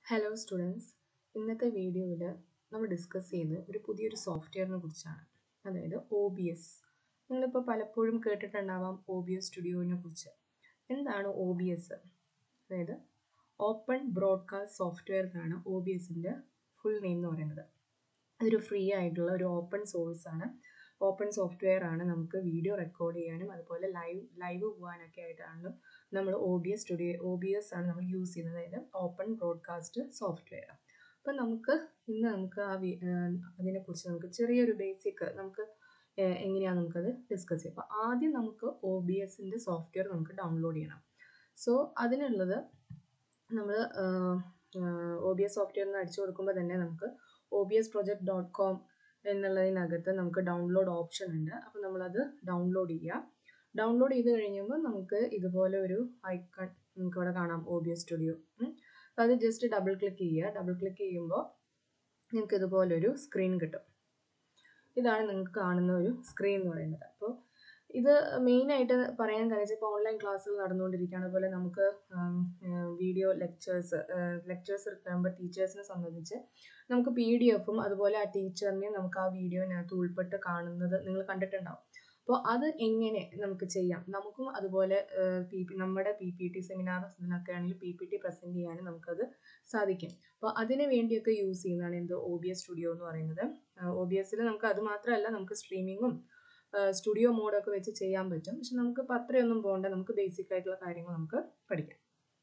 hello students ഇന്നത്തെ വീഡിയോയിൽ നമ്മൾ ഡിസ്കസ് ചെയ്യുന്നത് ഒരു പുതിയൊരു സോഫ്റ്റ്വെയറിനെ കുറിച്ചാണ് അതായത് ഒ ബി എസ് നിങ്ങളിപ്പോൾ പലപ്പോഴും കേട്ടിട്ടുണ്ടാവാം ഒ ബി എസ് സ്റ്റുഡിയോനെ കുറിച്ച് എന്താണ് ഒ ബി എസ് അതായത് ഓപ്പൺ ബ്രോഡ്കാസ്റ്റ് സോഫ്റ്റ്വെയർ എന്നാണ് ഒ ബി എസിൻ്റെ ഫുൾ നെയിം എന്ന് പറയുന്നത് അതൊരു ഫ്രീ ആയിട്ടുള്ള ഒരു ഓപ്പൺ സോഴ്സ് ആണ് ഓപ്പൺ സോഫ്റ്റ്വെയർ ആണ് നമുക്ക് വീഡിയോ റെക്കോർഡ് ചെയ്യാനും അതുപോലെ ലൈവ് ലൈവ് പോകാനൊക്കെ ആയിട്ടാണ് നമ്മൾ O B S studio O B S ആണ് നമ്മൾ യൂസ് ചെയ്യുന്നത് അതായത് ഓപ്പൺ ബ്രോഡ്കാസ്റ്റ് സോഫ്റ്റ്വെയർ അപ്പം നമുക്ക് ഇന്ന് നമുക്ക് ആ വി അതിനെക്കുറിച്ച് നമുക്ക് ചെറിയൊരു ബേസിക് നമുക്ക് എങ്ങനെയാണ് നമുക്കത് ഡിസ്കസ് ചെയ്യാം അപ്പോൾ ആദ്യം നമുക്ക് ഒ ബി എസിൻ്റെ സോഫ്റ്റ്വെയർ നമുക്ക് ഡൗൺലോഡ് ചെയ്യണം സോ അതിനുള്ളത് നമ്മൾ ഒ ബി എസ് സോഫ്റ്റ്വെയർ എന്ന് അടിച്ചു കൊടുക്കുമ്പോൾ തന്നെ നമുക്ക് O B S project dot com എന്നുള്ളതിനകത്ത് നമുക്ക് ഡൗൺലോഡ് ഓപ്ഷൻ ഉണ്ട് അപ്പോൾ നമ്മളത് ഡൗൺലോഡ് ചെയ്യുക ഡൗൺലോഡ് ചെയ്ത് കഴിയുമ്പോൾ നമുക്ക് ഇതുപോലെ ഒരു ഐക്കൺ നമുക്ക് ഇവിടെ കാണാം ഒ ബി എസ് സ്റ്റുഡിയോ അത് ജസ്റ്റ് ഡബിൾ ക്ലിക്ക് ചെയ്യുക ഡബിൾ ക്ലിക്ക് ചെയ്യുമ്പോൾ നിങ്ങൾക്ക് ഇതുപോലൊരു സ്ക്രീൻ കിട്ടും ഇതാണ് നിങ്ങൾക്ക് കാണുന്ന ഒരു സ്ക്രീൻ എന്ന് പറയുന്നത് അപ്പോൾ ഇത് മെയിനായിട്ട് പറയാൻ കാര്യം ഇപ്പോൾ ഓൺലൈൻ ക്ലാസ്സുകൾ നടന്നുകൊണ്ടിരിക്കുകയാണ് അതുപോലെ നമുക്ക് വീഡിയോ ലെക്ചേഴ്സ് ലെക്ചേഴ്സ് എടുക്കുമ്പോൾ ടീച്ചേഴ്സിനെ സംബന്ധിച്ച് നമുക്ക് പി ഡി എഫും അതുപോലെ ആ ടീച്ചറിനെ നമുക്ക് ആ വീഡിയോനകത്ത് ഉൾപ്പെട്ട് കാണുന്നത് നിങ്ങൾ കണ്ടിട്ടുണ്ടാവും അപ്പോൾ അത് എങ്ങനെ നമുക്ക് ചെയ്യാം നമുക്കും അതുപോലെ പി പി നമ്മുടെ പി പി ടി സെമിനാറിനൊക്കെ ആണെങ്കിൽ പി പി ടി പ്രസൻറ്റ് ചെയ്യാനും നമുക്കത് സാധിക്കും അപ്പോൾ അതിന് വേണ്ടിയൊക്കെ യൂസ് ചെയ്യുന്നതാണ് എന്ത് ഒ ബി എസ് സ്റ്റുഡിയോ എന്ന് പറയുന്നത് ഒ ബി എസിൽ നമുക്ക് അത് മാത്രമല്ല നമുക്ക് സ്ട്രീമിങ്ങും സ്റ്റുഡിയോ മോഡൊക്കെ വെച്ച് ചെയ്യാൻ പറ്റും പക്ഷെ നമുക്ക് ഇപ്പോൾ അത്രയൊന്നും പോകണ്ട നമുക്ക് ബേസിക് ആയിട്ടുള്ള കാര്യങ്ങൾ നമുക്ക് പഠിക്കാം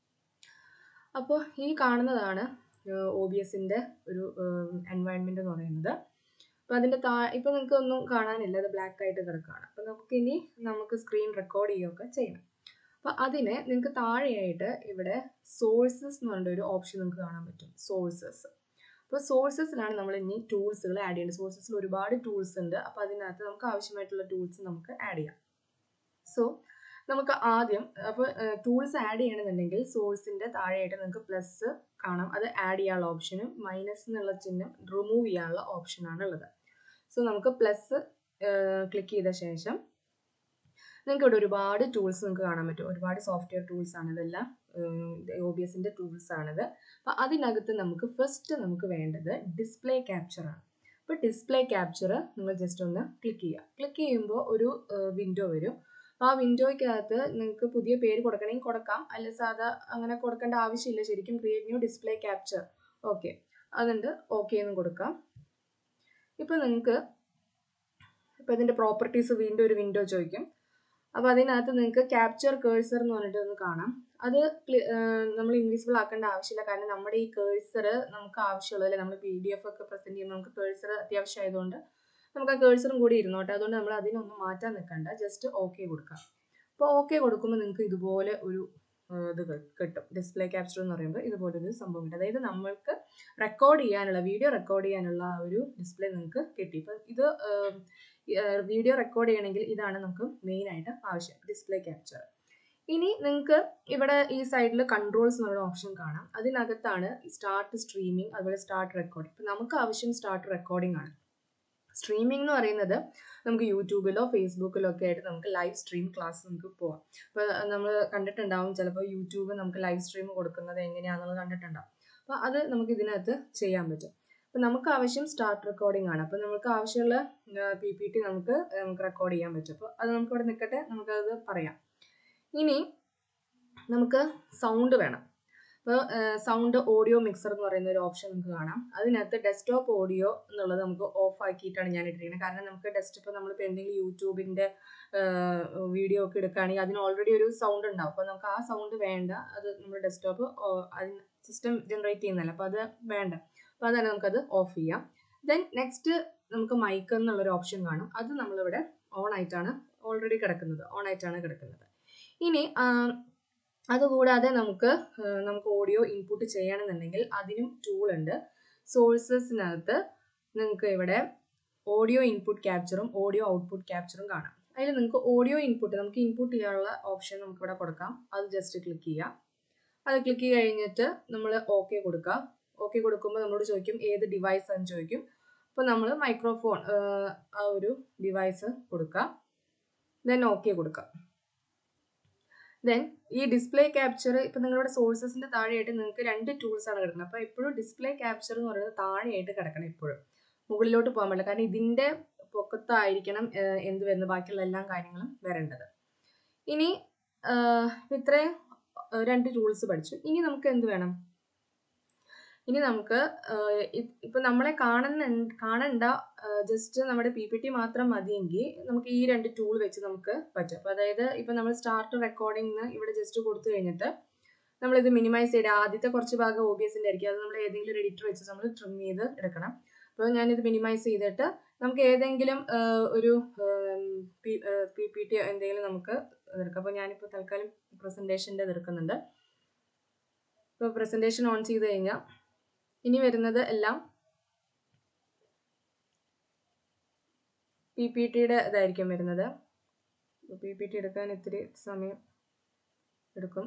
അപ്പോൾ ഈ കാണുന്നതാണ് ഒ ബി എസിൻ്റെ ഒരു എൻവയൺമെൻറ്റ് എന്ന് പറയുന്നത് അപ്പോൾ അതിൻ്റെ താ ഇപ്പോൾ നിങ്ങൾക്ക് ഒന്നും കാണാനില്ല അത് ബ്ലാക്ക് ആയിട്ട് കിടക്കുകയാണ് അപ്പോൾ നമുക്കിനി നമുക്ക് സ്ക്രീൻ റെക്കോർഡ് ചെയ്യുകയൊക്കെ ചെയ്യണം അപ്പോൾ അതിന് നിങ്ങൾക്ക് താഴെയായിട്ട് ഇവിടെ സോഴ്സസ് എന്ന് പറഞ്ഞ ഒരു ഓപ്ഷൻ നിങ്ങൾക്ക് കാണാൻ പറ്റും സോഴ്സസ് അപ്പോൾ സോഴ്സസിലാണ് നമ്മൾ ഇനി ടൂൾസുകൾ ആഡ് ചെയ്യേണ്ടത് സോഴ്സസിൽ ഒരുപാട് ടൂൾസ് ഉണ്ട് അപ്പോൾ അതിനകത്ത് നമുക്ക് ആവശ്യമായിട്ടുള്ള ടൂൾസ് നമുക്ക് ആഡ് ചെയ്യാം സോ നമുക്ക് ആദ്യം അപ്പോൾ ടൂൾസ് ആഡ് ചെയ്യണമെന്നുണ്ടെങ്കിൽ സോഴ്സിൻ്റെ താഴെയായിട്ട് നിങ്ങൾക്ക് പ്ലസ് കാണാം അത് ആഡ് ചെയ്യാനുള്ള ഓപ്ഷനും മൈനസ് എന്നുള്ള ചിഹ്നം റിമൂവ് ചെയ്യാനുള്ള ഓപ്ഷനാണ് ഉള്ളത് സോ നമുക്ക് പ്ലസ് ക്ലിക്ക് ചെയ്ത ശേഷം നിങ്ങൾക്ക് ഇവിടെ ഒരുപാട് ടൂൾസ് നിങ്ങൾക്ക് കാണാൻ പറ്റും ഒരുപാട് സോഫ്റ്റ്വെയർ ടൂൾസ് ആണ് ഇതെല്ലാം ഒ ബി എസിൻ്റെ ടൂൾസ് ആണിത് അപ്പോൾ അതിനകത്ത് നമുക്ക് ഫസ്റ്റ് നമുക്ക് വേണ്ടത് ഡിസ്പ്ലേ ക്യാപ്ചർ ആണ് അപ്പോൾ ഡിസ്പ്ലേ ക്യാപ്ചർ നിങ്ങൾ ജസ്റ്റ് ഒന്ന് ക്ലിക്ക് ചെയ്യുക ക്ലിക്ക് ചെയ്യുമ്പോൾ ഒരു വിൻഡോ വരും അപ്പോൾ ആ വിൻഡോയ്ക്കകത്ത് നിങ്ങൾക്ക് പുതിയ പേര് കൊടുക്കണമെങ്കിൽ കൊടുക്കാം അല്ല സാധാ അങ്ങനെ കൊടുക്കേണ്ട ആവശ്യമില്ല ശരിക്കും create new display capture okay അതുണ്ട് ഓക്കെ എന്ന് കൊടുക്കാം ഇപ്പോൾ നിങ്ങൾക്ക് ഇപ്പോൾ ഇതിൻ്റെ പ്രോപ്പർട്ടീസ് വീണ്ടും ഒരു വിൻഡോ ചോദിക്കും അപ്പോൾ അതിനകത്ത് നിങ്ങൾക്ക് ക്യാപ്ചർ കേഴ്സർ എന്ന് പറഞ്ഞിട്ട് ഒന്ന് കാണാം അത് നമ്മൾ ഇൻവിസിബിൾ ആക്കേണ്ട ആവശ്യമില്ല കാരണം നമ്മുടെ ഈ കേഴ്സർ നമുക്ക് ആവശ്യമുള്ളതല്ലേ നമ്മൾ പി ഡി എഫ് ഒക്കെ പ്രസൻറ്റ് ചെയ്യുമ്പോൾ നമുക്ക് കേഴ്സർ അത്യാവശ്യമായതുകൊണ്ട് നമുക്ക് ആ കേഴ്സറും കൂടി ഇരുന്നോട്ടെ അതുകൊണ്ട് നമ്മൾ അതിനൊന്നും മാറ്റാൻ നിൽക്കണ്ട ജസ്റ്റ് ഓക്കെ കൊടുക്കാം അപ്പോൾ ഓക്കെ കൊടുക്കുമ്പോൾ നിങ്ങൾക്ക് ഇതുപോലെ ഒരു ഇത് കിട്ടും ഡിസ്പ്ലേ ക്യാപ്ചർ എന്ന് പറയുമ്പോൾ ഇതുപോലൊരു സംഭവം കിട്ടും അതായത് നമ്മൾക്ക് റെക്കോർഡ് ചെയ്യാനുള്ള വീഡിയോ റെക്കോർഡ് ചെയ്യാനുള്ള ആ ഒരു ഡിസ്പ്ലേ നിങ്ങൾക്ക് കിട്ടി ഇപ്പം ഇത് വീഡിയോ റെക്കോർഡ് ചെയ്യണമെങ്കിൽ ഇതാണ് നമുക്ക് മെയിൻ ആയിട്ട് ആവശ്യം ഡിസ്പ്ലേ ക്യാപ്ചർ ഇനി നിങ്ങൾക്ക് ഇവിടെ ഈ സൈഡിൽ കൺട്രോൾസ് എന്നുള്ള ഓപ്ഷൻ കാണാം അതിനകത്താണ് സ്റ്റാർട്ട് സ്ട്രീമിംഗ് അതുപോലെ സ്റ്റാർട്ട് റെക്കോർഡിംഗ് ഇപ്പം നമുക്ക് ആവശ്യം സ്റ്റാർട്ട് റെക്കോർഡിംഗ് ആണ് സ്ട്രീമിംഗ് എന്ന് പറയുന്നത് നമുക്ക് യൂട്യൂബിലോ ഫേസ്ബുക്കിലോ ഒക്കെ ആയിട്ട് നമുക്ക് ലൈവ് സ്ട്രീം ക്ലാസ് നമുക്ക് പോവാം ഇപ്പോൾ നമ്മൾ കണ്ടിട്ടുണ്ടാവും ചിലപ്പോൾ യൂട്യൂബ് നമുക്ക് ലൈവ് സ്ട്രീം കൊടുക്കുന്നത് എങ്ങനെയാണെന്നുള്ളത് കണ്ടിട്ടുണ്ടാവും അപ്പോൾ അത് നമുക്ക് ഇതിനകത്ത് ചെയ്യാൻ പറ്റും അപ്പോൾ നമുക്ക് ആവശ്യം സ്റ്റാർട്ട് റെക്കോർഡിംഗ് ആണ് അപ്പോൾ നമുക്ക് ആവശ്യമുള്ള പി പി ടി നമുക്ക് നമുക്ക് റെക്കോർഡ് ചെയ്യാൻ പറ്റും അപ്പോൾ അത് നമുക്ക് ഇവിടെ നിൽക്കട്ടെ നമുക്കത് പറയാം ഇനി നമുക്ക് സൗണ്ട് വേണം അപ്പോൾ സൗണ്ട് ഓഡിയോ മിക്സർ എന്ന് പറയുന്ന ഒരു ഓപ്ഷൻ നമുക്ക് കാണാം അതിനകത്ത് ഡെസ്ക്ടോപ്പ് ഓഡിയോ എന്നുള്ളത് നമുക്ക് ഓഫ് ആക്കിയിട്ടാണ് ഞാൻ ഇട്ടിരിക്കുന്നത് കാരണം നമുക്ക് ഡെസ്ക്ടോപ്പ് നമ്മളിപ്പോൾ എന്തെങ്കിലും യൂട്യൂബിൻ്റെ വീഡിയോ ഒക്കെ എടുക്കുകയാണെങ്കിൽ അതിന് ഓൾറെഡി ഒരു സൗണ്ട് ഉണ്ടാവും അപ്പോൾ നമുക്ക് ആ സൗണ്ട് വേണ്ട അത് നമ്മുടെ ഡെസ്ക്ടോപ്പ് അതിന് സിസ്റ്റം ജനറേറ്റ് ചെയ്യുന്നതല്ല അപ്പോൾ അത് വേണ്ട അപ്പോൾ അതാണ് നമുക്കത് ഓഫ് ചെയ്യാം ദെൻ നെക്സ്റ്റ് നമുക്ക് മൈക്ക് എന്നുള്ളൊരു ഓപ്ഷൻ കാണും അത് നമ്മളിവിടെ ഓൺ ആയിട്ടാണ് ഓൾറെഡി കിടക്കുന്നത് ഓൺ ആയിട്ടാണ് കിടക്കുന്നത് ഇനി അതുകൂടാതെ നമുക്ക് നമുക്ക് ഓഡിയോ ഇൻപുട്ട് ചെയ്യണമെന്നുണ്ടെങ്കിൽ അതിനും ടൂൾ ഉണ്ട് സോഴ്സസിനകത്ത് നിങ്ങൾക്ക് ഇവിടെ ഓഡിയോ ഇൻപുട്ട് ക്യാപ്ചറും ഓഡിയോ ഔട്ട്പുട്ട് ക്യാപ്ചറും കാണാം അതിൽ നിങ്ങൾക്ക് ഓഡിയോ ഇൻപുട്ട് നമുക്ക് ഇൻപുട്ട് ചെയ്യാനുള്ള ഓപ്ഷൻ നമുക്ക് ഇവിടെ കൊടുക്കാം അത് ജസ്റ്റ് ക്ലിക്ക് ചെയ്യാം അത് ക്ലിക്ക് കഴിഞ്ഞിട്ട് നമ്മൾ ഓക്കെ കൊടുക്കുക ഓക്കെ കൊടുക്കുമ്പോൾ നമ്മളോട് ചോദിക്കും ഏത് ഡിവൈസ് എന്ന് ചോദിക്കും അപ്പോൾ നമ്മൾ മൈക്രോഫോൺ ആ ഒരു ഡിവൈസ് കൊടുക്കുക ദെൻ ഓക്കെ കൊടുക്കുക ദെൻ ഈ ഡിസ്പ്ലേ ക്യാപ്ചർ ഇപ്പം നിങ്ങളുടെ സോഴ്സസിന്റെ താഴെയായിട്ട് നിങ്ങൾക്ക് രണ്ട് ടൂൾസ് ആണ് കിടക്കുന്നത് അപ്പോൾ എപ്പോഴും ഡിസ്പ്ലേ ക്യാപ്ചർ എന്ന് പറയുന്നത് താഴെയായിട്ട് കിടക്കണം എപ്പോഴും മുകളിലോട്ട് പോകാൻ പറ്റില്ല കാരണം ഇതിന്റെ പൊക്കത്തായിരിക്കണം ഏഹ്, എന്ത് വരുന്നത് ബാക്കിയുള്ള എല്ലാ കാര്യങ്ങളും വരേണ്ടത് ഇനി ആഹ്, ഇപ്പൊ ഇത്രയും ആഹ്, രണ്ട് ടൂൾസ് പഠിച്ചു ഇനി നമുക്ക് എന്ത് വേണം ഇനി നമുക്ക് ആഹ്, ഇ- ഇപ്പൊ നമ്മളെ കാണുന്ന കാണണ്ട ജസ്റ്റ് നമ്മുടെ പി പി ടി മാത്രം മതിയെങ്കിൽ നമുക്ക് ഈ രണ്ട് ടൂൾ വെച്ച് നമുക്ക് പറ്റും അപ്പൊ അതായത് ഇപ്പൊ നമ്മൾ സ്റ്റാർട്ട് റെക്കോർഡിംഗ് ഇവിടെ ജസ്റ്റ് കൊടുത്തു കഴിഞ്ഞിട്ട് നമ്മൾ ഇത് മിനിമൈസ് ചെയ്ത് ആദ്യത്തെ കുറച്ച് ഭാഗം ഒ ബി എസിന്റെ ആയിരിക്കും അത് നമ്മൾ ഏതെങ്കിലും ഒരു എഡിറ്റർ വെച്ച് നമ്മൾ ട്രിം ചെയ്ത് എടുക്കണം അപ്പോൾ ഞാനിത് മിനിമൈസ് ചെയ്തിട്ട് നമുക്ക് ഏതെങ്കിലും ആഹ്, ഒരു പി പി ടി എന്തെങ്കിലും നമുക്ക് എടുക്കാം അപ്പോൾ ഞാനിപ്പോൾ തൽക്കാലം പ്രസന്റേഷൻ്റെ എടുക്കുന്നുണ്ട് ഇപ്പോൾ പ്രസന്റേഷൻ ഓൺ ചെയ്ത് കഴിഞ്ഞാൽ ഇനി വരുന്നത് എല്ലാം പി പി ടിയുടെ ഇതായിരിക്കും വരുന്നത് പി പി ടി എടുക്കാൻ ഇത്തിരി സമയം എടുക്കും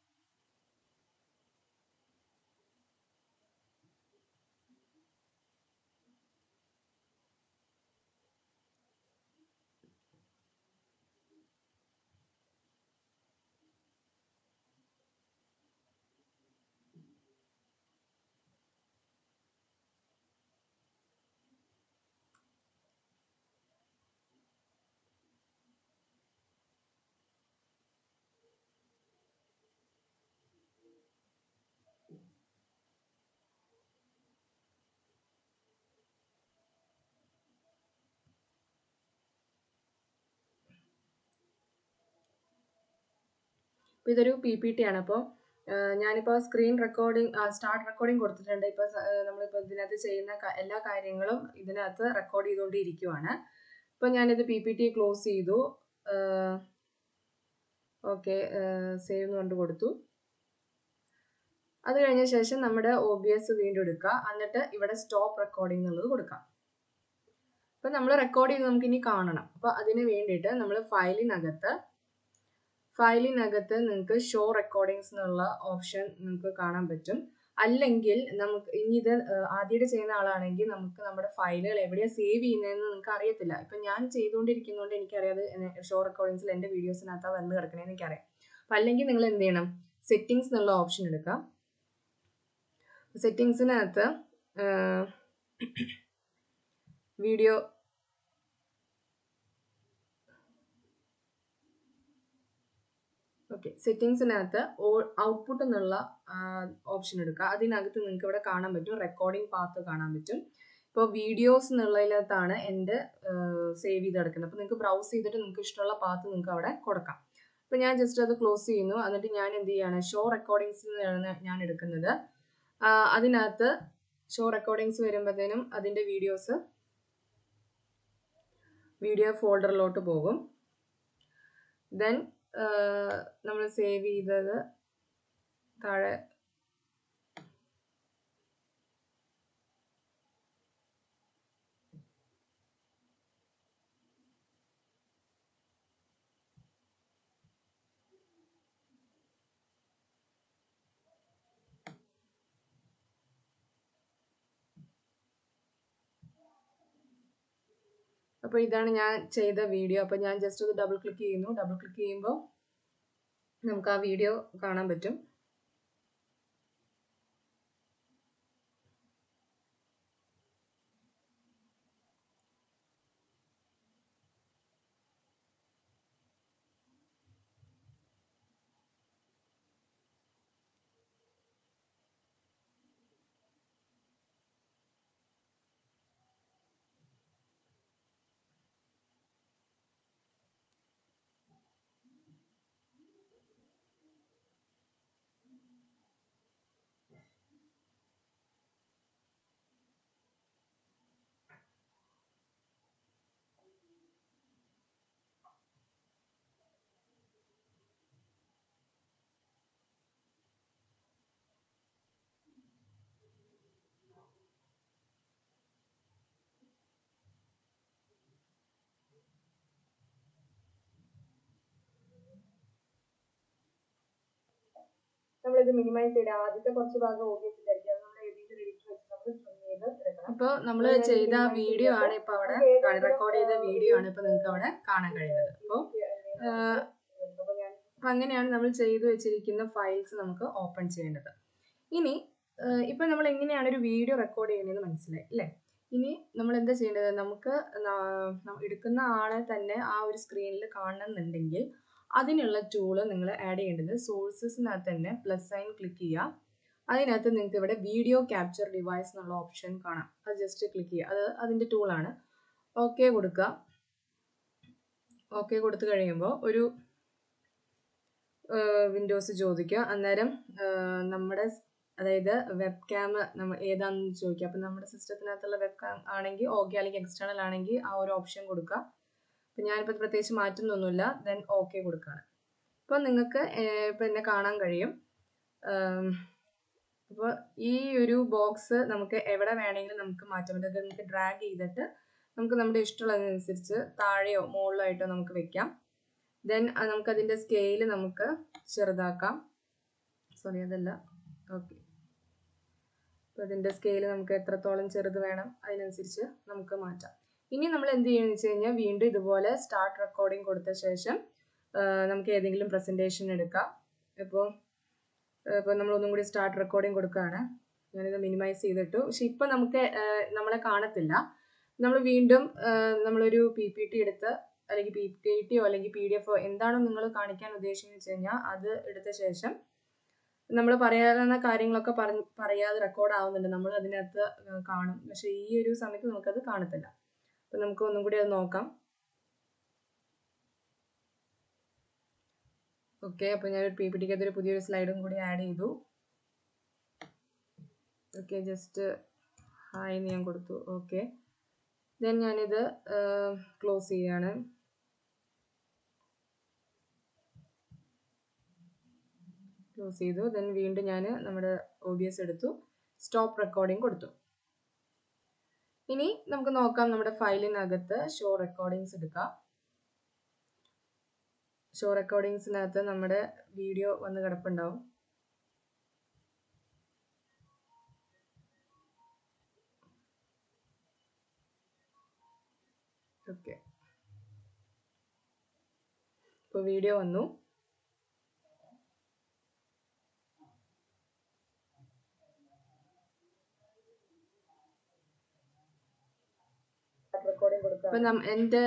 അപ്പോൾ ഇതൊരു പി പി ടി ആണ് അപ്പോൾ ഞാനിപ്പോൾ സ്ക്രീൻ റെക്കോർഡിംഗ് സ്റ്റാർട്ട് റെക്കോർഡിംഗ് കൊടുത്തിട്ടുണ്ട് ഇപ്പോൾ നമ്മളിപ്പോൾ ഇതിനകത്ത് ചെയ്യുന്ന ക- എല്ലാ കാര്യങ്ങളും ഇതിനകത്ത് റെക്കോർഡ് ചെയ്തുകൊണ്ടിരിക്കുവാണ് ഇപ്പോൾ ഞാനിത് പി പി ടി ക്ലോസ് ചെയ്തു ഓക്കെ സേവ് എന്ന് കൊണ്ട് കൊടുത്തു അത് കഴിഞ്ഞ ശേഷം നമ്മുടെ ഒ ബി എസ് വീണ്ടും എടുക്കുക എന്നിട്ട് ഇവിടെ സ്റ്റോപ്പ് റെക്കോർഡിംഗ് എന്നുള്ളത് കൊടുക്കാം അപ്പോൾ നമ്മൾ റെക്കോർഡ് ചെയ്ത് നമുക്ക് ഇനി കാണണം അപ്പോൾ അതിന് വേണ്ടിയിട്ട് നമ്മൾ ഫയലിനകത്ത് ഫയലിനകത്ത് നിങ്ങൾക്ക് ഷോ റെക്കോർഡിങ്സ് എന്നുള്ള ഓപ്ഷൻ നിങ്ങൾക്ക് കാണാൻ പറ്റും അല്ലെങ്കിൽ നമുക്ക് ഇനി ഇത് ആദ്യമായിട്ട് ചെയ്യുന്ന ആളാണെങ്കിൽ നമുക്ക് നമ്മുടെ ഫയലുകൾ എവിടെയാണ് സേവ് ചെയ്യുന്നതെന്ന് നിങ്ങൾക്ക് അറിയത്തില്ല ഇപ്പം ഞാൻ ചെയ്തുകൊണ്ടിരിക്കുന്നതുകൊണ്ട് എനിക്കറിയാതെ ഷോ റെക്കോർഡിങ്സിൽ എൻ്റെ വീഡിയോസിനകത്ത് വന്ന് കിടക്കണേന്ന് എനിക്കറിയാം അപ്പം അല്ലെങ്കിൽ നിങ്ങൾ എന്ത് ചെയ്യണം സെറ്റിങ്സ് എന്നുള്ള ഓപ്ഷൻ എടുക്കുക സെറ്റിങ്സിനകത്ത് വീഡിയോ ഓക്കെ സെറ്റിങ്സിനകത്ത് ഔട്ട്പുട്ട് എന്നുള്ള ഓപ്ഷൻ എടുക്കുക അതിനകത്ത് നിങ്ങൾക്ക് ഇവിടെ കാണാൻ പറ്റും റെക്കോർഡിംഗ് പാത്ത് കാണാൻ പറ്റും ഇപ്പോൾ വീഡിയോസ് എന്നുള്ളതിനകത്താണ് എൻ്റെ സേവ് ചെയ്ത് കിടക്കുന്നത് അപ്പോൾ നിങ്ങൾക്ക് ബ്രൗസ് ചെയ്തിട്ട് നിങ്ങൾക്ക് ഇഷ്ടമുള്ള പാത്ത് നിങ്ങൾക്ക് അവിടെ കൊടുക്കാം അപ്പോൾ ഞാൻ ജസ്റ്റ് അത് ക്ലോസ് ചെയ്യുന്നു എന്നിട്ട് ഞാൻ എന്ത് ചെയ്യാണ് ഷോ റെക്കോർഡിങ്സ് ഞാൻ എടുക്കുന്നത് ആ, അതിനകത്ത് ഷോ റെക്കോർഡിങ്സ് വരുമ്പോഴത്തേനും അതിൻ്റെ വീഡിയോസ് വീഡിയോ ഫോൾഡറിലോട്ട് പോകും ദെൻ നമ്മൾ സേവ് ചെയ്തത് താഴെ അപ്പോൾ ഇതാണ് ഞാൻ ചെയ്ത വീഡിയോ അപ്പോൾ ഞാൻ ജസ്റ്റ് ഒന്ന് ഡബിൾ ക്ലിക്ക് ചെയ്യുന്നു ഡബിൾ ക്ലിക്ക് ചെയ്യുമ്പോൾ നമുക്ക് ആ വീഡിയോ കാണാൻ പറ്റും നമ്മളിത് മിനിമൈസ് ചെയ്ത് ആദ്യത്തെ കുറച്ച് ഭാഗം ഓഫീസിലായിരിക്കും അത് നമ്മൾ ഏതെങ്കിലും എഡിറ്റ് വെച്ച് നമ്മൾ trim ചെയ്ത് എടുക്കണം അപ്പോൾ നമ്മൾ ചെയ്ത വീഡിയോ ആണ് ഇപ്പോൾ അവിടെ റെക്കോർഡ് ചെയ്ത വീഡിയോ ആണ് ഇപ്പോൾ നിങ്ങൾക്ക് അവിടെ കാണാൻ കഴിയുന്നത് അപ്പോൾ അപ്പം അങ്ങനെയാണ് നമ്മൾ ചെയ്തു വെച്ചിരിക്കുന്ന ഫയൽസ് നമുക്ക് ഓപ്പൺ ചെയ്യേണ്ടത് ഇനി ഇപ്പം നമ്മൾ എങ്ങനെയാണ് ഒരു വീഡിയോ റെക്കോർഡ് ചെയ്യുന്നതെന്ന് മനസ്സിലായി അല്ലേ ഇനി നമ്മൾ എന്താ ചെയ്യേണ്ടത് നമുക്ക് എടുക്കുന്ന ആളെ തന്നെ ആ ഒരു സ്ക്രീനിൽ കാണണമെന്നുണ്ടെങ്കിൽ അതിനുള്ള ടൂള് നിങ്ങൾ ആഡ് ചെയ്യേണ്ടത് സോഴ്സസിനകത്ത് തന്നെ പ്ലസ് സൈൻ ക്ലിക്ക് ചെയ്യുക അതിനകത്ത് നിങ്ങൾക്ക് ഇവിടെ വീഡിയോ ക്യാപ്ചർ ഡിവൈസ് എന്നുള്ള ഓപ്ഷൻ കാണാം അത് ജസ്റ്റ് ക്ലിക്ക് ചെയ്യുക അത് അതിൻ്റെ ടൂളാണ് ഓക്കെ കൊടുക്കുക ഓക്കെ കൊടുത്തു കഴിയുമ്പോൾ ഒരു വിൻഡോസ് ചോദിക്കുക അന്നേരം നമ്മുടെ അതായത് വെബ് ക്യാം നമ്മൾ ഏതാണെന്ന് ചോദിക്കുക അപ്പം നമ്മുടെ സിസ്റ്റത്തിനകത്തുള്ള വെബ് ക്യാം ആണെങ്കിൽ ഓക്കെ അല്ലെങ്കിൽ എക്സ്റ്റേണൽ ആണെങ്കിൽ ആ ഒരു ഓപ്ഷൻ കൊടുക്കുക അപ്പം ഞാനിപ്പോൾ പ്രത്യേകിച്ച് മാറ്റുന്നൊന്നുമില്ല ദെൻ ഓക്കെ കൊടുക്കുകയാണ് അപ്പോൾ നിങ്ങൾക്ക് ഇപ്പം എന്നെ കാണാൻ കഴിയും അപ്പോൾ ഈ ഒരു ബോക്സ് നമുക്ക് എവിടെ വേണമെങ്കിലും നമുക്ക് മാറ്റാൻ പറ്റും നമുക്ക് ഡ്രാഗ് ചെയ്തിട്ട് നമുക്ക് നമ്മുടെ ഇഷ്ടമുള്ളതനുസരിച്ച് താഴെയോ മുകളിലോ ആയിട്ടോ നമുക്ക് വെക്കാം ദെൻ നമുക്കതിൻ്റെ സ്കെയിൽ നമുക്ക് ചെറുതാക്കാം സോറി അതല്ല ഓക്കെ അപ്പോൾ അതിൻ്റെ സ്കെയിൽ നമുക്ക് എത്രത്തോളം ചെറുത് വേണം അതിനനുസരിച്ച് നമുക്ക് മാറ്റാം ഇനി നമ്മൾ എന്ത് ചെയ്യുന്നത് വെച്ച് കഴിഞ്ഞാൽ വീണ്ടും ഇതുപോലെ സ്റ്റാർട്ട് റെക്കോർഡിംഗ് കൊടുത്ത ശേഷം നമുക്ക് ഏതെങ്കിലും പ്രസൻറ്റേഷൻ എടുക്കാം ഇപ്പോൾ ഇപ്പോൾ നമ്മൾ ഒന്നും കൂടി സ്റ്റാർട്ട് റെക്കോർഡിംഗ് കൊടുക്കുകയാണ് ഞാനിത് മിനിമൈസ് ചെയ്തിട്ടു പക്ഷെ ഇപ്പം നമുക്ക് നമ്മളെ കാണത്തില്ല നമ്മൾ വീണ്ടും നമ്മളൊരു പി പി ടി എടുത്ത് അല്ലെങ്കിൽ പി പി ടിയോ അല്ലെങ്കിൽ പി ഡി എഫോ എന്താണോ നിങ്ങൾ കാണിക്കാൻ ഉദ്ദേശിക്കുന്നത് വെച്ച് കഴിഞ്ഞാൽ അത് എടുത്ത ശേഷം നമ്മൾ പറയാവുന്ന കാര്യങ്ങളൊക്കെ പറഞ്ഞ് പറയാതെ റെക്കോർഡ് ആവുന്നുണ്ട് നമ്മൾ അതിനകത്ത് കാണും പക്ഷെ ഈ ഒരു സമയത്ത് നമുക്കത് കാണത്തില്ല അപ്പം നമുക്ക് ഒന്നും കൂടി അത് നോക്കാം ഓക്കെ അപ്പോൾ ഞാൻ ഒരു പി പി ടിക്കകത്ത് ഒരു പുതിയൊരു സ്ലൈഡും കൂടി ആഡ് ചെയ്തു ഓക്കെ ജസ്റ്റ് ഹായ് ഞാൻ കൊടുത്തു ഓക്കെ ദെൻ ഞാനിത് ക്ലോസ് ചെയ്യാണ് ക്ലോസ് ചെയ്തു ദെൻ വീണ്ടും ഞാൻ നമ്മുടെ ഒ ബി എസ് എടുത്തു സ്റ്റോപ്പ് റെക്കോർഡിംഗ് കൊടുത്തു ഇനി നമുക്ക് നോക്കാം നമ്മുടെ ഫയലിനകത്ത് ഷോ റെക്കോർഡിങ്സ് എടുക്കാം ഷോ റെക്കോർഡിങ്സിനകത്ത് നമ്മുടെ വീഡിയോ വന്ന് കിടപ്പുണ്ടാവും ഓക്കെ ഇപ്പോൾ വീഡിയോ വന്നു ഇപ്പൊ എന്റെ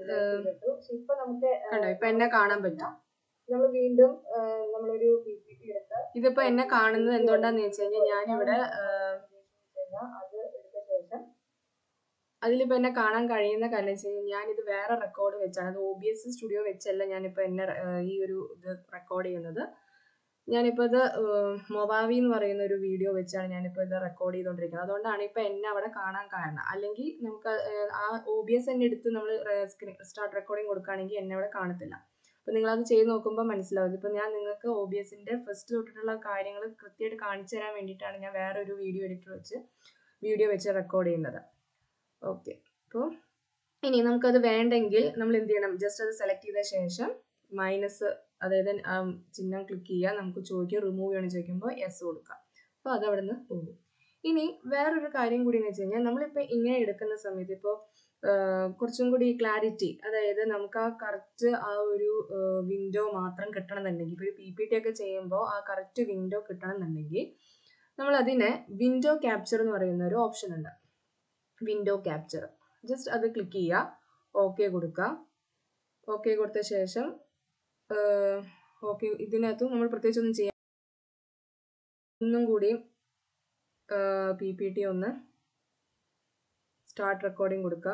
കണ്ടോ ഇപ്പൊ എന്നെ കാണാൻ പറ്റും നമ്മൾ വീണ്ടും നമ്മളൊരു ഇതിപ്പോ എന്നെ കാണുന്നത് എന്തുകൊണ്ടാന്ന് വെച്ച് കഴിഞ്ഞാൽ ഞാനിവിടെ അത് എടുത്ത ശേഷം അതിലിപ്പോ എന്നെ കാണാൻ കഴിയുന്ന കാര്യം വെച്ച് കഴിഞ്ഞാൽ ഞാനിത് വേറെ റെക്കോർഡ് വെച്ചാണ് അത് ഒ ബി എസ് സ്റ്റുഡിയോ വെച്ചല്ല ഞാനിപ്പോ എന്നെ ഈ ഒരു ഇത് റെക്കോർഡ് ചെയ്യുന്നത് ഞാനിപ്പോൾ ഇത് മൊബാവി എന്ന് പറയുന്ന ഒരു വീഡിയോ വെച്ചാണ് ഞാനിപ്പോൾ ഇത് റെക്കോർഡ് ചെയ്തുകൊണ്ടിരിക്കുന്നത് അതുകൊണ്ടാണ് ഇപ്പോൾ എന്നെ അവിടെ കാണാൻ കാരണം അല്ലെങ്കിൽ നമുക്ക് ആ ഒ ബി എസ് തന്നെ എടുത്ത് നമ്മൾ സ്റ്റാർട്ട് റെക്കോർഡിംഗ് കൊടുക്കുകയാണെങ്കിൽ എന്നെ അവിടെ കാണത്തില്ല അപ്പോൾ നിങ്ങളത് ചെയ്ത് നോക്കുമ്പോൾ മനസ്സിലാവും ഇപ്പോൾ ഞാൻ നിങ്ങൾക്ക് ഒ ബി എസിൻ്റെ ഫസ്റ്റ് തൊട്ടിട്ടുള്ള കാര്യങ്ങൾ കൃത്യമായിട്ട് കാണിച്ചു തരാൻ വേണ്ടിയിട്ടാണ് ഞാൻ വേറെ ഒരു വീഡിയോ എഡിറ്റർ വെച്ച് വീഡിയോ വെച്ച് റെക്കോർഡ് ചെയ്യുന്നത് ഓക്കെ അപ്പോൾ ഇനി നമുക്കത് വേണ്ടെങ്കിൽ നമ്മൾ എന്ത് ചെയ്യണം ജസ്റ്റ് അത് സെലക്ട് ചെയ്ത ശേഷം മൈനസ് അതായത് ചിഹ്നം ക്ലിക്ക് ചെയ്യുക നമുക്ക് ചോദിക്കുക റിമൂവ് ചെയ്യണം ചോദിക്കുമ്പോൾ യെസ് കൊടുക്കുക അപ്പോൾ അത് അവിടെ നിന്ന് പോകും ഇനി വേറൊരു കാര്യം കൂടി എന്ന് വെച്ച് കഴിഞ്ഞാൽ നമ്മളിപ്പോൾ ഇങ്ങനെ എടുക്കുന്ന സമയത്ത് ഇപ്പോൾ കുറച്ചും കൂടി ക്ലാരിറ്റി അതായത് നമുക്ക് ആ കറക്റ്റ് ആ ഒരു വിൻഡോ മാത്രം കിട്ടണമെന്നുണ്ടെങ്കിൽ ഇപ്പോൾ ഒരു പി പി ടി ഒക്കെ ചെയ്യുമ്പോൾ ആ കറക്റ്റ് വിൻഡോ കിട്ടണമെന്നുണ്ടെങ്കിൽ നമ്മൾ അതിനെ വിൻഡോ ക്യാപ്ചർ എന്ന് പറയുന്ന ഒരു ഓപ്ഷൻ ഉണ്ട് വിൻഡോ ക്യാപ്ചർ ജസ്റ്റ് അത് ക്ലിക്ക് ചെയ്യുക ഓക്കെ കൊടുക്കുക ഓക്കെ കൊടുത്ത ശേഷം ഓക്കെ ഇതിനകത്തും നമ്മൾ പ്രത്യേകിച്ച് ഒന്നും ചെയ്യാം ഒന്നും കൂടി പി പി ടി ഒന്ന് സ്റ്റാർട്ട് റെക്കോർഡിംഗ് കൊടുക്കുക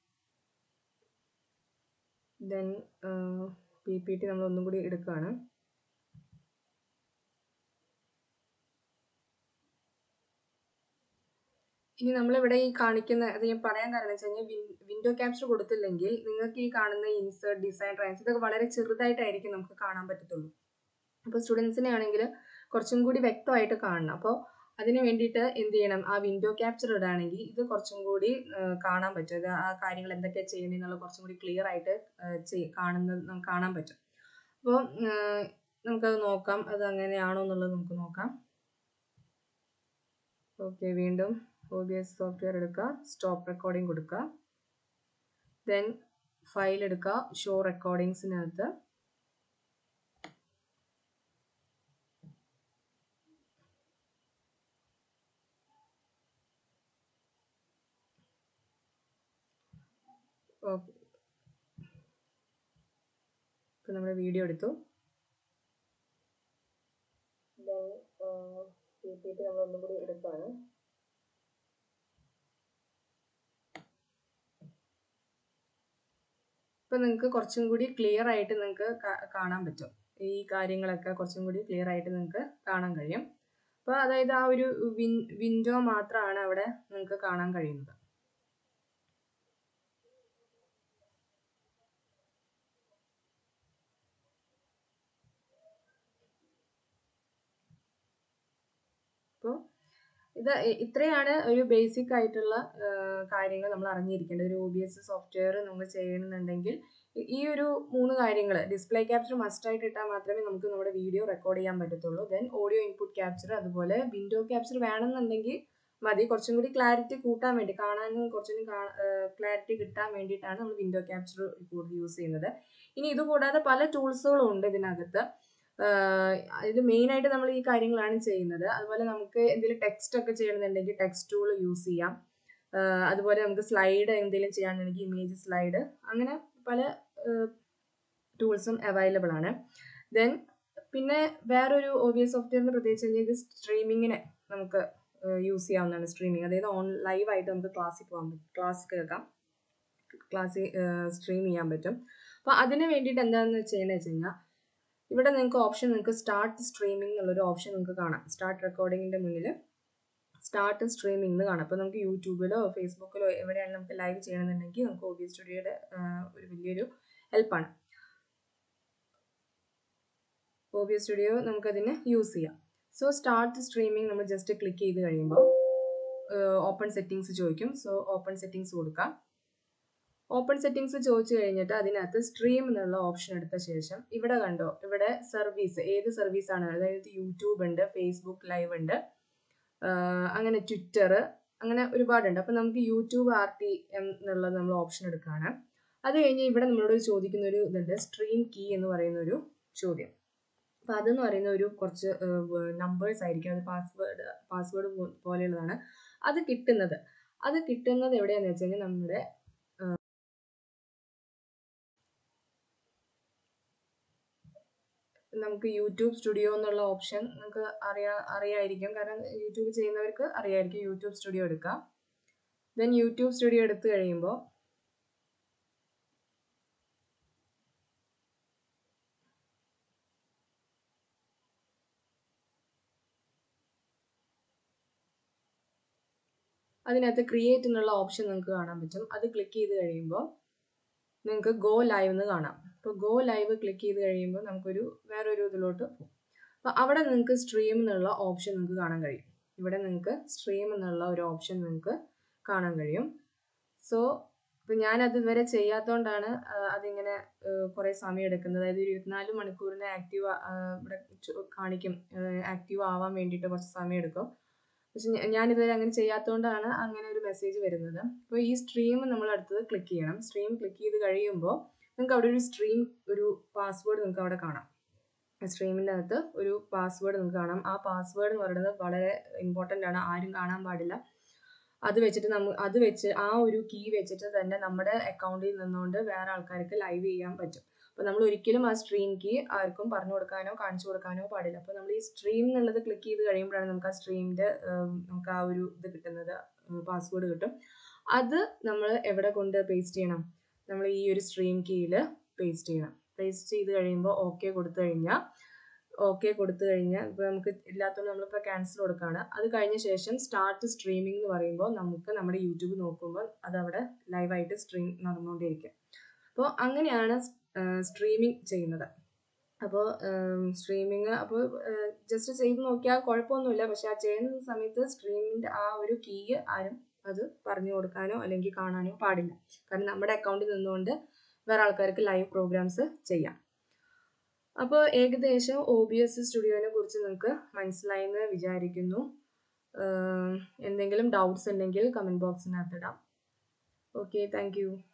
ദെൻ പി പി ടി നമ്മൾ ഒന്നും കൂടി എടുക്കുകയാണ് ഇനി നമ്മളിവിടെ ഈ കാണിക്കുന്ന അത് ഞാൻ പറയാൻ കാരണം വെച്ച് കഴിഞ്ഞാൽ വിൻഡോ ക്യാപ്ചർ കൊടുത്തില്ലെങ്കിൽ നിങ്ങൾക്ക് ഈ കാണുന്ന ഇൻസേർട്ട് ഡിസൈൻ ട്രാൻസ് ഇതൊക്കെ വളരെ ചെറുതായിട്ടായിരിക്കും നമുക്ക് കാണാൻ പറ്റത്തുള്ളൂ അപ്പോൾ സ്റ്റുഡൻസിനെ ആണെങ്കിൽ കുറച്ചും കൂടി വ്യക്തമായിട്ട് കാണണം അപ്പോൾ അതിന് വേണ്ടിയിട്ട് എന്ത് ചെയ്യണം ആ വിൻഡോ ക്യാപ്ചർ ഇടുകയാണെങ്കിൽ ഇത് കുറച്ചും കൂടി കാണാൻ പറ്റും അത് ആ കാര്യങ്ങൾ എന്തൊക്കെയാണ് ചെയ്യുന്നത് എന്നുള്ള കുറച്ചും കൂടി ക്ലിയർ ആയിട്ട് കാണുന്നത് നമുക്ക് കാണാൻ പറ്റും അപ്പോൾ നമുക്കത് നോക്കാം അത് അങ്ങനെയാണോ എന്നുള്ളത് നമുക്ക് നോക്കാം ഓക്കെ വീണ്ടും ഒ ബി എസ് സോഫ്റ്റ്വെയർ എടുക്കുക സ്റ്റോപ്പ് റെക്കോർഡിംഗ് കൊടുക്കുക ദെൻ ഫയൽ എടുക്കുക ഷോ റെക്കോർഡിങ്സിനകത്ത് ഓക്കെ ഇപ്പം നമ്മുടെ വീഡിയോ എടുത്തു കിട്ടിയിട്ട് നമ്മൾ ഒന്നും കൂടി എടുക്കുകയാണ് ഇപ്പം നിങ്ങൾക്ക് കുറച്ചും കൂടി ക്ലിയർ ആയിട്ട് നിങ്ങൾക്ക് കാണാൻ പറ്റും ഈ കാര്യങ്ങളൊക്കെ കുറച്ചും കൂടി ക്ലിയർ ആയിട്ട് നിങ്ങൾക്ക് കാണാൻ കഴിയും അപ്പോൾ അതായത് ആ ഒരു വിൻ വിൻഡോ മാത്രമാണ് അവിടെ നിങ്ങൾക്ക് കാണാൻ കഴിയുന്നത് അപ്പോൾ ഇത് ഇത്രയാണ് ഒരു ബേസിക് ആയിട്ടുള്ള കാര്യങ്ങൾ നമ്മൾ അറിഞ്ഞിരിക്കേണ്ടത് ഒരു ഒ ബി എസ് സോഫ്റ്റ്വെയർ നമ്മൾ ചെയ്യണമെന്നുണ്ടെങ്കിൽ ഈ ഒരു മൂന്ന് കാര്യങ്ങൾ ഡിസ്പ്ലേ ക്യാപ്ചർ മസ്റ്റ് ആയിട്ട് ഇട്ടാൽ മാത്രമേ നമുക്ക് നമ്മുടെ വീഡിയോ റെക്കോർഡ് ചെയ്യാൻ പറ്റത്തുള്ളൂ ദെൻ ഓഡിയോ ഇൻപുട്ട് ക്യാപ്ചർ അതുപോലെ വിൻഡോ ക്യാപ്ചർ വേണമെന്നുണ്ടെങ്കിൽ മതി കുറച്ചും കൂടി ക്ലാരിറ്റി കൂട്ടാൻ വേണ്ടി കാണാനും കുറച്ചും കൂടി ക്ലാരിറ്റി കിട്ടാൻ വേണ്ടിയിട്ടാണ് നമ്മൾ വിൻഡോ ക്യാപ്ചർ കൂടുതൽ യൂസ് ചെയ്യുന്നത് ഇനി ഇത് കൂടാതെ പല ടൂൾസുകളും ഉണ്ട് ഇതിനകത്ത് ഇത് മെയിൻ ആയിട്ട് നമ്മൾ ഈ കാര്യങ്ങളാണ് ചെയ്യുന്നത് അതുപോലെ നമുക്ക് എന്തെങ്കിലും ടെക്സ്റ്റ് ഒക്കെ ചെയ്യണമെന്നുണ്ടെങ്കിൽ ടെക്സ്റ്റ് ടൂൾ യൂസ് ചെയ്യാം അതുപോലെ നമുക്ക് സ്ലൈഡ് എന്തെങ്കിലും ചെയ്യാനുണ്ടെങ്കിൽ ഇമേജ് സ്ലൈഡ് അങ്ങനെ പല ടൂൾസും അവൈലബിൾ ആണ് ദെൻ പിന്നെ വേറൊരു ഒ ബി എസ് സോഫ്റ്റ്വെയറിന് പ്രത്യേകിച്ച് കഴിഞ്ഞാൽ ഇത് സ്ട്രീമിങ്ങിന് നമുക്ക് യൂസ് ചെയ്യാവുന്നതാണ് സ്ട്രീമിങ് അതായത് ഓൺ ലൈവായിട്ട് നമുക്ക് ക്ലാസ്സിൽ പോകാൻ പറ്റും ക്ലാസ് കേൾക്കാം ക്ലാസ്സിൽ സ്ട്രീം ചെയ്യാൻ പറ്റും അപ്പോൾ അതിന് വേണ്ടിയിട്ട് എന്താണെന്ന് ചെയ്യണമെന്ന് വെച്ച് കഴിഞ്ഞാൽ ഇവിടെ നിങ്ങൾക്ക് ഓപ്ഷൻ നിങ്ങൾക്ക് സ്റ്റാർട്ട് സ്ട്രീമിംഗ് എന്നുള്ളൊരു ഓപ്ഷൻ നിങ്ങൾക്ക് കാണാം സ്റ്റാർട്ട് റെക്കോർഡിങ്ങിൻ്റെ മുന്നിൽ സ്റ്റാർട്ട് സ്ട്രീമിംഗ് എന്ന് കാണാം അപ്പോൾ നമുക്ക് യൂട്യൂബിലോ ഫേസ്ബുക്കിലോ എവിടെയാണ് നമുക്ക് ലൈവ് ചെയ്യണമെന്നുണ്ടെങ്കിൽ നമുക്ക് ഒ ബി സ്റ്റുഡിയോയുടെ ഒരു വലിയൊരു ഹെൽപ്പാണ് ഒ ബി സ്റ്റുഡിയോ നമുക്കതിന് യൂസ് ചെയ്യാം സോ സ്റ്റാർട്ട് സ്ട്രീമിംഗ് നമ്മൾ ജസ്റ്റ് ക്ലിക്ക് ചെയ്ത് കഴിയുമ്പോൾ ഓപ്പൺ സെറ്റിങ്സ് ചോദിക്കും സോ ഓപ്പൺ സെറ്റിങ്സ് കൊടുക്കാം ഓപ്പൺ സെറ്റിങ്സ് ചോദിച്ചു കഴിഞ്ഞിട്ട് അതിനകത്ത് സ്ട്രീം എന്നുള്ള ഓപ്ഷൻ എടുത്ത ശേഷം ഇവിടെ കണ്ടോ ഇവിടെ സർവീസ് ഏത് സർവീസ് ആണ് അതായത് യൂട്യൂബ് ഉണ്ട് ഫേസ്ബുക്ക് ലൈവ് ഉണ്ട് അങ്ങനെ ട്വിറ്റർ അങ്ങനെ ഒരുപാടുണ്ട് അപ്പം നമുക്ക് യൂട്യൂബ് ആർ ടി എം എന്നുള്ളത് നമ്മൾ ഓപ്ഷൻ എടുക്കുകയാണ് അത് കഴിഞ്ഞ് ഇവിടെ നമ്മളോട് ചോദിക്കുന്ന ഒരു ഇതുണ്ട് സ്ട്രീം കീ എന്ന് പറയുന്ന ഒരു ചോദ്യം അപ്പം അതെന്ന് പറയുന്ന ഒരു കുറച്ച് നമ്പേഴ്സ് ആയിരിക്കും അത് പാസ്വേഡ് പാസ്വേഡ് പോലെയുള്ളതാണ് അത് കിട്ടുന്നത് അത് കിട്ടുന്നത് എവിടെയാണെന്ന് വെച്ച് കഴിഞ്ഞാൽ നമ്മുടെ നമുക്ക് യൂട്യൂബ് സ്റ്റുഡിയോ എന്നുള്ള ഓപ്ഷൻ നമുക്ക് അറിയാ അറിയായിരിക്കും കാരണം യൂട്യൂബ് ചെയ്യുന്നവർക്ക് അറിയായിരിക്കും യൂട്യൂബ് സ്റ്റുഡിയോ എടുക്കാം ദെൻ യൂട്യൂബ് സ്റ്റുഡിയോ എടുത്തു കഴിയുമ്പോൾ അതിനകത്ത് ക്രിയേറ്റ് എന്നുള്ള ഓപ്ഷൻ നിങ്ങൾക്ക് കാണാൻ പറ്റും അത് ക്ലിക്ക് ചെയ്ത് കഴിയുമ്പോൾ നിങ്ങൾക്ക് ഗോ ലൈവ് എന്ന് കാണാം അപ്പോൾ ഗോ ലൈവ് ക്ലിക്ക് ചെയ്ത് കഴിയുമ്പോൾ നമുക്കൊരു വേറൊരു ഇതിലോട്ട് പോകും അപ്പോൾ അവിടെ നിങ്ങൾക്ക് സ്ട്രീം എന്നുള്ള ഓപ്ഷൻ നിങ്ങൾക്ക് കാണാൻ കഴിയും ഇവിടെ നിങ്ങൾക്ക് സ്ട്രീം എന്നുള്ള ഒരു ഓപ്ഷൻ നിങ്ങൾക്ക് കാണാൻ കഴിയും സോ ഇപ്പം ഞാനത് ഇതുവരെ ചെയ്യാത്തതുകൊണ്ടാണ് അതിങ്ങനെ കുറേ സമയം എടുക്കുന്നത് അതായത് ഒരു ഇരുപത്തിനാല് മണിക്കൂറിന് ആക്റ്റീവ് ഇവിടെ കാണിക്കും ആക്റ്റീവ് ആവാൻ വേണ്ടിയിട്ട് കുറച്ച് സമയം എടുക്കും പക്ഷെ ഞാനിതുവരെ അങ്ങനെ ചെയ്യാത്തതുകൊണ്ടാണ് അങ്ങനെ ഒരു മെസ്സേജ് വരുന്നത് അപ്പോൾ ഈ സ്ട്രീം നമ്മൾ അടുത്തത് ക്ലിക്ക് ചെയ്യണം സ്ട്രീം ക്ലിക്ക് ചെയ്ത് കഴിയുമ്പോൾ നിങ്ങൾക്ക് അവിടെ ഒരു സ്ട്രീം ഒരു പാസ്വേഡ് നിങ്ങൾക്ക് അവിടെ കാണാം സ്ട്രീമിൻ്റെ അകത്ത് ഒരു പാസ്വേഡ് നിങ്ങൾക്ക് കാണാം ആ പാസ്വേഡ് എന്ന് പറയുന്നത് വളരെ ഇമ്പോർട്ടൻ്റ് ആണ് ആരും കാണാൻ പാടില്ല അത് വെച്ചിട്ട് നമ്മ അത് വെച്ച് ആ ഒരു കീ വെച്ചിട്ട് തന്നെ നമ്മുടെ അക്കൗണ്ടിൽ നിന്നുകൊണ്ട് വേറെ ആൾക്കാർക്ക് ലൈവ് ചെയ്യാൻ പറ്റും അപ്പോൾ നമ്മൾ ഒരിക്കലും ആ സ്ട്രീം കീ ആർക്കും പറഞ്ഞു കൊടുക്കാനോ കാണിച്ചു കൊടുക്കാനോ പാടില്ല അപ്പോൾ നമ്മൾ ഈ സ്ട്രീം എന്നുള്ളത് ക്ലിക്ക് ചെയ്ത് കഴിയുമ്പോഴാണ് നമുക്ക് ആ സ്ട്രീമിൻ്റെ നമുക്ക് ആ ഒരു ഇത് കിട്ടുന്നത് പാസ്വേഡ് കിട്ടും അത് നമ്മൾ എവിടെ കൊണ്ട് പേസ്റ്റ് ചെയ്യണം നമ്മൾ ഈ ഒരു സ്ട്രീം കീയിൽ പേസ്റ്റ് ചെയ്യണം പേസ്റ്റ് ചെയ്ത് കഴിയുമ്പോൾ ഓക്കെ കൊടുത്തു കഴിഞ്ഞാൽ ഓക്കെ കൊടുത്തു കഴിഞ്ഞാൽ ഇപ്പോൾ നമുക്ക് ഇല്ലാത്തതുകൊണ്ട് നമ്മളിപ്പോൾ ക്യാൻസൽ കൊടുക്കുകയാണ് അത് കഴിഞ്ഞ ശേഷം സ്റ്റാർട്ട് സ്ട്രീമിംഗ് എന്ന് പറയുമ്പോൾ നമുക്ക് നമ്മുടെ യൂട്യൂബ് നോക്കുമ്പോൾ അതവിടെ ലൈവായിട്ട് സ്ട്രീം നടന്നുകൊണ്ടിരിക്കും അപ്പോൾ അങ്ങനെയാണ് സ്ട്രീമിംഗ് ചെയ്യുന്നത് അപ്പോൾ സ്ട്രീമിങ് അപ്പോൾ ജസ്റ്റ് ചെയ്ത് നോക്കിയാൽ കുഴപ്പമൊന്നുമില്ല പക്ഷെ ആ ചെയ്യുന്ന സമയത്ത് സ്ട്രീമിൻ്റെ ആ ഒരു കീ ആരും അത് പറഞ്ഞു കൊടുക്കാനോ അല്ലെങ്കിൽ കാണാനോ പാടില്ല കാരണം നമ്മുടെ അക്കൗണ്ടിൽ നിന്നുകൊണ്ട് വേറെ ആൾക്കാർക്ക് ലൈവ് പ്രോഗ്രാംസ് ചെയ്യാം അപ്പോൾ ഏകദേശം ഒ ബി എസ് സ്റ്റുഡിയോനെ കുറിച്ച് നിങ്ങൾക്ക് മനസ്സിലായെന്ന് വിചാരിക്കുന്നു എന്തെങ്കിലും ഡൗട്ട്സ് ഉണ്ടെങ്കിൽ കമൻറ്റ് ബോക്സിനകത്ത് ഇടാം ഓക്കെ താങ്ക്